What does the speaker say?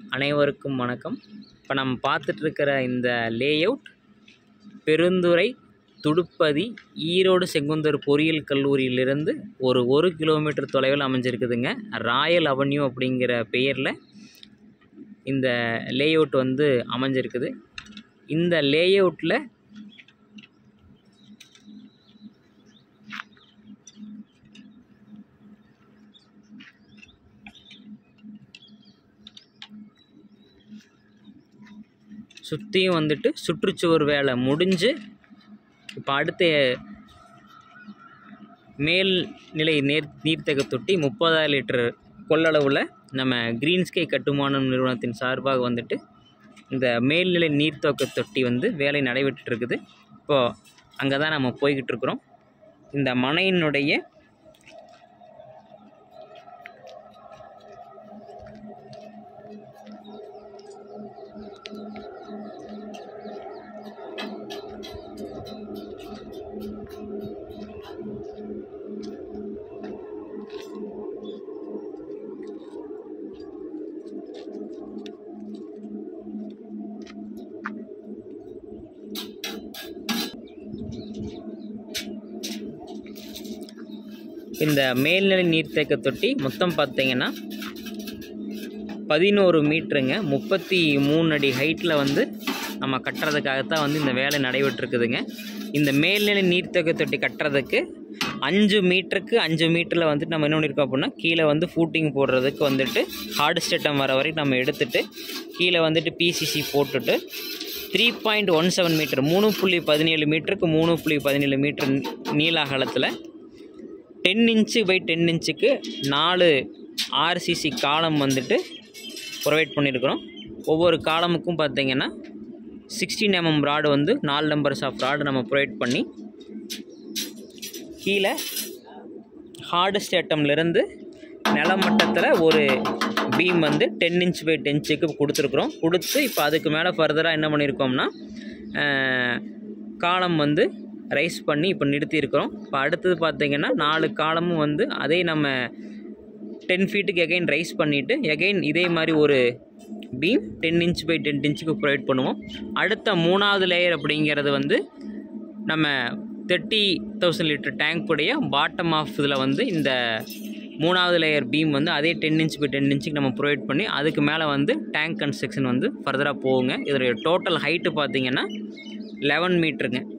அனைவருக்கும் வணக்கம் இப்போ நம்ம பார்த்துட்ருக்கிற இந்த லேஅவுட் பெருந்துறை துடுப்பதி ஈரோடு செங்குந்தர் பொறியியல் கல்லூரியிலிருந்து ஒரு ஒரு கிலோமீட்டர் தொலைவில் அமைஞ்சிருக்குதுங்க ராயல் அவென்யூ அப்படிங்கிற பெயரில் இந்த லேஅவுட் வந்து அமைஞ்சிருக்குது இந்த லேஅவுட்டில் சுற்றியும் வந்துட்டு சுற்றுச்சுவர் வேலை முடிஞ்சு இப்போ அடுத்த மேல்நிலை நீர் நீர்த்தேக்க தொட்டி முப்பதாயிரம் லிட்டர் கொள்ளளவில் நம்ம கிரீன் ஸ்கை கட்டுமானம் நிறுவனத்தின் சார்பாக வந்துட்டு இந்த மேல்நிலை நீர்த்தேக்க தொட்டி வந்து வேலை நடைபெற்றுட்டு இருக்குது இப்போது அங்கே தான் நம்ம போய்கிட்டு இருக்கிறோம் இந்த மனையினுடைய இந்த மேல்நிலை நீர்த்தேக்க தொட்டி மொத்தம் பார்த்தீங்கன்னா பதினோரு மீட்டருங்க முப்பத்தி மூணு அடி ஹைட்டில் வந்து நம்ம கட்டுறதுக்காகத்தான் வந்து இந்த வேலை நடைபெற்றிருக்குதுங்க இந்த மேல்நிலை நீர்த்தேக்க தொட்டி கட்டுறதுக்கு அஞ்சு மீட்டருக்கு அஞ்சு மீட்டரில் வந்துட்டு நம்ம என்ன பண்ணியிருக்கோம் அப்படின்னா கீழே வந்து ஃபூட்டிங் போடுறதுக்கு வந்துட்டு ஹார்டு ஸ்டேட்டம் வர வரைக்கும் நம்ம எடுத்துட்டு கீழே வந்துட்டு பிசிசி போட்டுட்டு three point one seven metre மூணு புள்ளி பதினேழு மீட்டருக்கு மூணு புள்ளி பதினேழு மீட்டர் நீள அகலத்தில் டென் இன்ச்சு பை டென் இன்ச்சுக்கு நாலு ஆர்சிசி காலம் வந்துட்டு ப்ரொவைட் பண்ணியிருக்கிறோம் ஒவ்வொரு காலமுக்கும் பார்த்தீங்கன்னா சிக்ஸ்டீன் எம்எம் ராடு வந்து நாலு நம்பர்ஸ் ஆஃப் ராடு நம்ம ப்ரொவைட் பண்ணி கீழே ஹார்டு ஸ்டேட்டம்லேருந்து நிலமட்டத்தில் ஒரு பீம் வந்து டென் இன்ச் பை டென் இன்ச்சுக்கு கொடுத்துருக்குறோம் கொடுத்து இப்போ அதுக்கு மேலே ஃபர்தராக என்ன பண்ணியிருக்கோம்னா காலம் வந்து ரைஸ் பண்ணி இப்போ நிறுத்தியிருக்கிறோம் இப்போ அடுத்தது பார்த்தீங்கன்னா நாலு காலமும் வந்து அதே நம்ம டென் ஃபீட்டுக்கு எகைன் ரைஸ் பண்ணிவிட்டு எகைன் இதே மாதிரி ஒரு beam ten inch by ten இன்ச்சுக்கு ப்ரொவைட் பண்ணுவோம் அடுத்த மூணாவது லேயர் அப்படிங்கிறது வந்து நம்ம தேர்ட்டி தௌசண்ட் லிட்டர் டேங்க் உடைய பாட்டம் ஆஃப் இதில் வந்து இந்த மூணாவது லேயர் பீம் வந்து அதே டென் இன்ச் பை டென் இன்ச்சுக்கு நம்ம ப்ரொவைட் பண்ணி அதுக்கு மேலே வந்து டேங்க் கன்ஸ்ட்ரக்ஷன் வந்து ஃபர்தராக போகுங்க இதோடைய டோட்டல் ஹைட்டு பார்த்தீங்கன்னா லெவன் மீட்டருங்க